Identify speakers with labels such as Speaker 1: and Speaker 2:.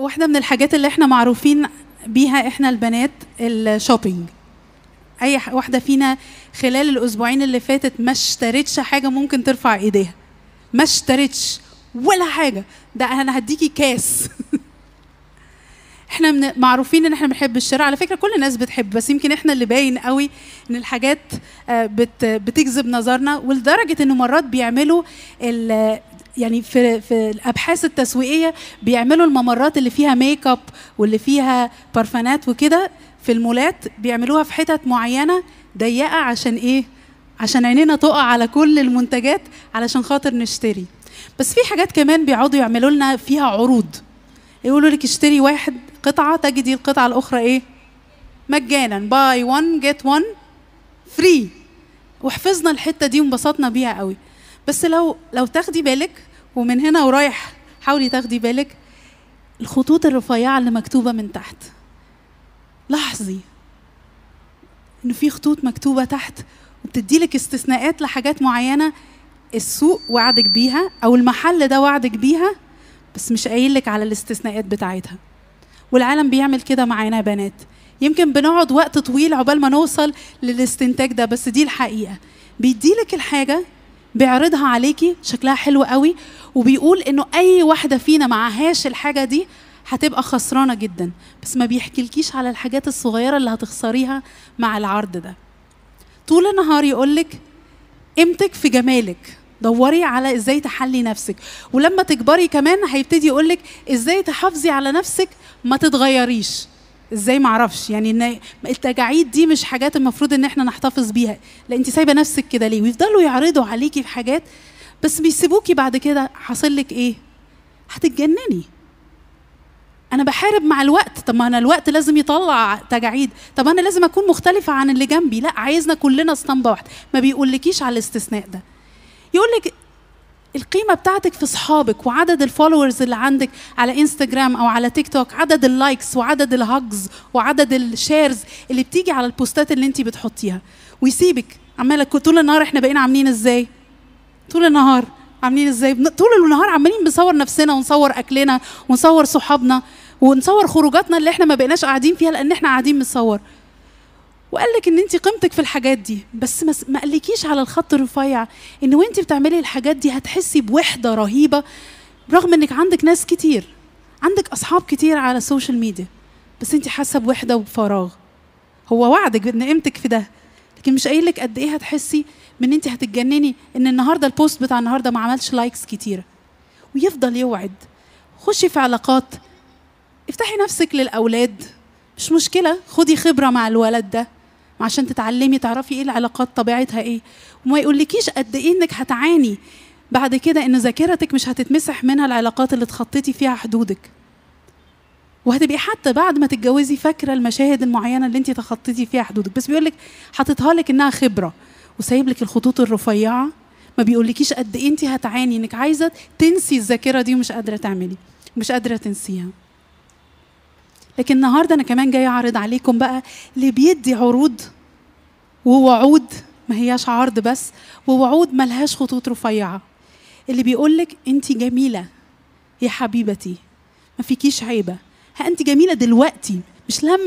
Speaker 1: واحدة من الحاجات اللي احنا معروفين بيها احنا البنات الشوبينج اي ح- واحدة فينا خلال الاسبوعين اللي فاتت ما اشترتش حاجة ممكن ترفع ايديها ما اشترتش ولا حاجة ده انا هديكي كاس احنا من معروفين ان احنا بنحب الشراء على فكره كل الناس بتحب بس يمكن احنا اللي باين قوي ان الحاجات آه، بت بتجذب نظرنا ولدرجه انه مرات بيعملوا ال- يعني في في الابحاث التسويقيه بيعملوا الممرات اللي فيها ميك اب واللي فيها بارفانات وكده في المولات بيعملوها في حتت معينه ضيقه عشان ايه عشان عينينا تقع على كل المنتجات علشان خاطر نشتري بس في حاجات كمان بيقعدوا يعملوا لنا فيها عروض يقولوا لك اشتري واحد قطعة تجدي القطعة الأخرى إيه؟ مجانا باي 1 جيت 1 فري وحفظنا الحتة دي وانبسطنا بيها قوي بس لو لو تاخدي بالك ومن هنا ورايح حاولي تاخدي بالك الخطوط الرفيعة اللي مكتوبة من تحت لاحظي إنه في خطوط مكتوبة تحت وبتدي لك استثناءات لحاجات معينة السوق وعدك بيها أو المحل ده وعدك بيها بس مش قايل لك على الاستثناءات بتاعتها والعالم بيعمل كده معانا يا بنات يمكن بنقعد وقت طويل عقبال ما نوصل للاستنتاج ده بس دي الحقيقه بيديلك الحاجه بيعرضها عليكي شكلها حلو قوي وبيقول انه اي واحده فينا معهاش الحاجه دي هتبقى خسرانه جدا بس ما بيحكيلكيش على الحاجات الصغيره اللي هتخسريها مع العرض ده طول النهار يقولك قيمتك في جمالك دوري على ازاي تحلي نفسك ولما تكبري كمان هيبتدي يقولك ازاي تحافظي على نفسك ما تتغيريش ازاي معرفش يعني ان التجاعيد دي مش حاجات المفروض ان احنا نحتفظ بيها لا انت سايبه نفسك كده ليه ويفضلوا يعرضوا عليكي في حاجات بس بيسيبوكي بعد كده حاصل لك ايه هتتجنني انا بحارب مع الوقت طب ما انا الوقت لازم يطلع تجاعيد طب انا لازم اكون مختلفه عن اللي جنبي لا عايزنا كلنا اسطمبه واحده ما بيقولكيش على الاستثناء ده يقول لك القيمة بتاعتك في صحابك وعدد الفولورز اللي عندك على انستجرام او على تيك توك عدد اللايكس وعدد الهاجز وعدد الشيرز اللي بتيجي على البوستات اللي انت بتحطيها ويسيبك عمالة طول النهار احنا بقينا عاملين ازاي طول النهار عاملين ازاي بن- طول النهار عمالين بنصور نفسنا ونصور اكلنا ونصور صحابنا ونصور خروجاتنا اللي احنا ما بقيناش قاعدين فيها لان احنا قاعدين بنصور وقال لك ان انت قيمتك في الحاجات دي بس ما ما قالكيش على الخط الرفيع ان وانت بتعملي الحاجات دي هتحسي بوحده رهيبه رغم انك عندك ناس كتير عندك اصحاب كتير على السوشيال ميديا بس انت حاسه بوحده وبفراغ هو وعدك ان قيمتك في ده لكن مش قايل لك قد ايه هتحسي من انت هتتجنني ان النهارده البوست بتاع النهارده ما عملش لايكس كتيره ويفضل يوعد خشي في علاقات افتحي نفسك للاولاد مش مشكله خدي خبره مع الولد ده عشان تتعلمي تعرفي ايه العلاقات طبيعتها ايه وما يقولكيش قد ايه انك هتعاني بعد كده ان ذاكرتك مش هتتمسح منها العلاقات اللي تخطيتي فيها حدودك وهتبقي حتى بعد ما تتجوزي فاكره المشاهد المعينه اللي انت تخطيتي فيها حدودك بس بيقولك حاططها لك انها خبره وسايب لك الخطوط الرفيعه ما بيقولكيش قد ايه انت هتعاني انك عايزه تنسي الذاكره دي ومش قادره تعملي مش قادره تنسيها لكن النهارده انا كمان جايه اعرض عليكم بقى اللي بيدي عروض ووعود ما هياش عرض بس ووعود ملهاش خطوط رفيعه اللي بيقولك انت جميله يا حبيبتي ما فيكيش عيبه ها انت جميله دلوقتي مش لما